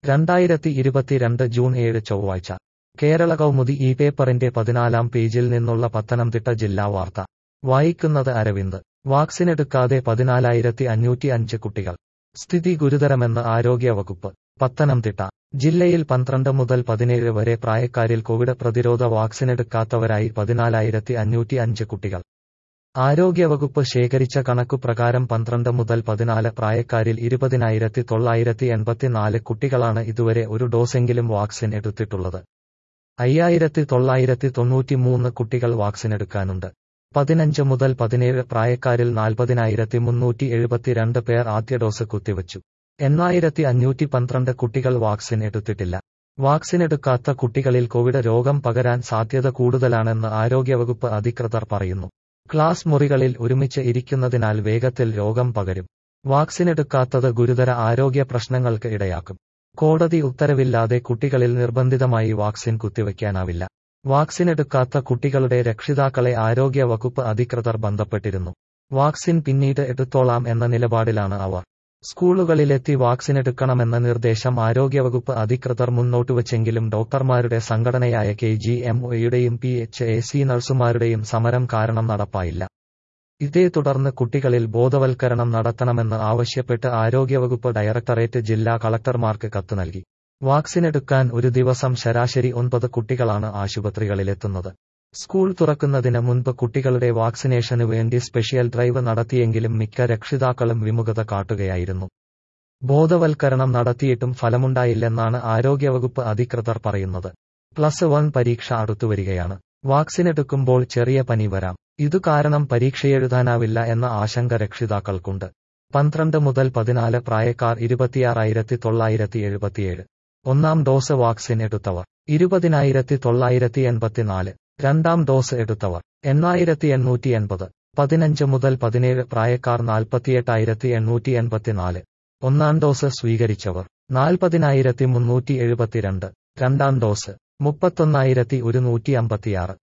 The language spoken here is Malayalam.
രണ്ടായിരത്തി ഇരുപത്തിരണ്ട് ജൂൺ ഏഴ് ചൊവ്വാഴ്ച കേരള കൗമുദി ഈ പേപ്പറിന്റെ പതിനാലാം പേജിൽ നിന്നുള്ള പത്തനംതിട്ട ജില്ലാ വാർത്ത വായിക്കുന്നത് അരവിന്ദ് വാക്സിനെടുക്കാതെ പതിനാലായിരത്തി അഞ്ഞൂറ്റി അഞ്ച് കുട്ടികൾ സ്ഥിതി ഗുരുതരമെന്ന് ആരോഗ്യവകുപ്പ് പത്തനംതിട്ട ജില്ലയിൽ പന്ത്രണ്ട് മുതൽ പതിനേഴ് വരെ പ്രായക്കാരിൽ കോവിഡ് പ്രതിരോധ വാക്സിനെടുക്കാത്തവരായി പതിനാലായിരത്തി അഞ്ഞൂറ്റി അഞ്ച് കുട്ടികൾ ആരോഗ്യവകുപ്പ് ശേഖരിച്ച കണക്കു പ്രകാരം പന്ത്രണ്ട് മുതൽ പതിനാല് പ്രായക്കാരിൽ ഇരുപതിനായിരത്തി തൊള്ളായിരത്തി എൺപത്തിനാല് കുട്ടികളാണ് ഇതുവരെ ഒരു ഡോസെങ്കിലും വാക്സിൻ എടുത്തിട്ടുള്ളത് അയ്യായിരത്തി തൊള്ളായിരത്തി തൊണ്ണൂറ്റിമൂന്ന് കുട്ടികൾ വാക്സിനെടുക്കാനുണ്ട് പതിനഞ്ച് മുതൽ പതിനേഴ് പ്രായക്കാരിൽ നാൽപ്പതിനായിരത്തി മുന്നൂറ്റി എഴുപത്തിരണ്ട് പേർ ആദ്യ ഡോസ് കുത്തിവച്ചു എണ്ണായിരത്തി അഞ്ഞൂറ്റി പന്ത്രണ്ട് കുട്ടികൾ വാക്സിൻ എടുത്തിട്ടില്ല വാക്സിൻ എടുക്കാത്ത കുട്ടികളിൽ കോവിഡ് രോഗം പകരാൻ സാധ്യത കൂടുതലാണെന്ന് ആരോഗ്യവകുപ്പ് അധികൃതർ പറയുന്നു ക്ലാസ് മുറികളിൽ ഒരുമിച്ച് ഇരിക്കുന്നതിനാൽ വേഗത്തിൽ രോഗം പകരും വാക്സിൻ എടുക്കാത്തത് ഗുരുതര ആരോഗ്യ പ്രശ്നങ്ങൾക്ക് ഇടയാക്കും കോടതി ഉത്തരവില്ലാതെ കുട്ടികളിൽ നിർബന്ധിതമായി വാക്സിൻ കുത്തിവയ്ക്കാനാവില്ല വാക്സിൻ എടുക്കാത്ത കുട്ടികളുടെ രക്ഷിതാക്കളെ ആരോഗ്യ വകുപ്പ് അധികൃതർ ബന്ധപ്പെട്ടിരുന്നു വാക്സിൻ പിന്നീട് എടുത്തോളാം എന്ന നിലപാടിലാണ് അവർ സ്കൂളുകളിലെത്തി വാക്സിൻ എടുക്കണമെന്ന നിർദ്ദേശം ആരോഗ്യവകുപ്പ് അധികൃതർ മുന്നോട്ടുവച്ചെങ്കിലും ഡോക്ടർമാരുടെ സംഘടനയായ കെ ജി എം ഒയുടെയും പി എച്ച് എ സി നഴ്സുമാരുടെയും സമരം കാരണം നടപ്പായില്ല ഇതേ തുടർന്ന് കുട്ടികളിൽ ബോധവൽക്കരണം നടത്തണമെന്ന് ആവശ്യപ്പെട്ട് ആരോഗ്യവകുപ്പ് ഡയറക്ടറേറ്റ് ജില്ലാ കളക്ടർമാർക്ക് കത്ത് നൽകി വാക്സിൻ എടുക്കാൻ ഒരു ദിവസം ശരാശരി ഒൻപത് കുട്ടികളാണ് ആശുപത്രികളിലെത്തുന്നത് സ്കൂൾ തുറക്കുന്നതിന് മുൻപ് കുട്ടികളുടെ വാക്സിനേഷനു വേണ്ടി സ്പെഷ്യൽ ഡ്രൈവ് നടത്തിയെങ്കിലും മിക്ക രക്ഷിതാക്കളും വിമുഖത കാട്ടുകയായിരുന്നു ബോധവൽക്കരണം നടത്തിയിട്ടും ഫലമുണ്ടായില്ലെന്നാണ് ആരോഗ്യവകുപ്പ് അധികൃതർ പറയുന്നത് പ്ലസ് വൺ പരീക്ഷ അടുത്തുവരികയാണ് വാക്സിനെടുക്കുമ്പോൾ ചെറിയ പനി വരാം ഇതു കാരണം പരീക്ഷയെഴുതാനാവില്ല എന്ന ആശങ്ക രക്ഷിതാക്കൾക്കുണ്ട് പന്ത്രണ്ട് മുതൽ പതിനാല് പ്രായക്കാർ ഇരുപത്തിയാറായിരത്തി തൊള്ളായിരത്തി എഴുപത്തിയേഴ് ഒന്നാം ഡോസ് വാക്സിൻ എടുത്തവർ ഇരുപതിനായിരത്തി തൊള്ളായിരത്തി എൺപത്തിനാല് രണ്ടാം ഡോസ് എടുത്തവർ എണ്ണായിരത്തി എണ്ണൂറ്റി എൺപത് പതിനഞ്ച് മുതൽ പതിനേഴ് പ്രായക്കാർ നാൽപ്പത്തിയെട്ടായിരത്തി എണ്ണൂറ്റി എൺപത്തിനാല് ഒന്നാം ഡോസ് സ്വീകരിച്ചവർ നാൽപ്പതിനായിരത്തി മുന്നൂറ്റി എഴുപത്തിരണ്ട് രണ്ടാം ഡോസ് മുപ്പത്തൊന്നായിരത്തി ഒരുന്നൂറ്റി അമ്പത്തിയാറ്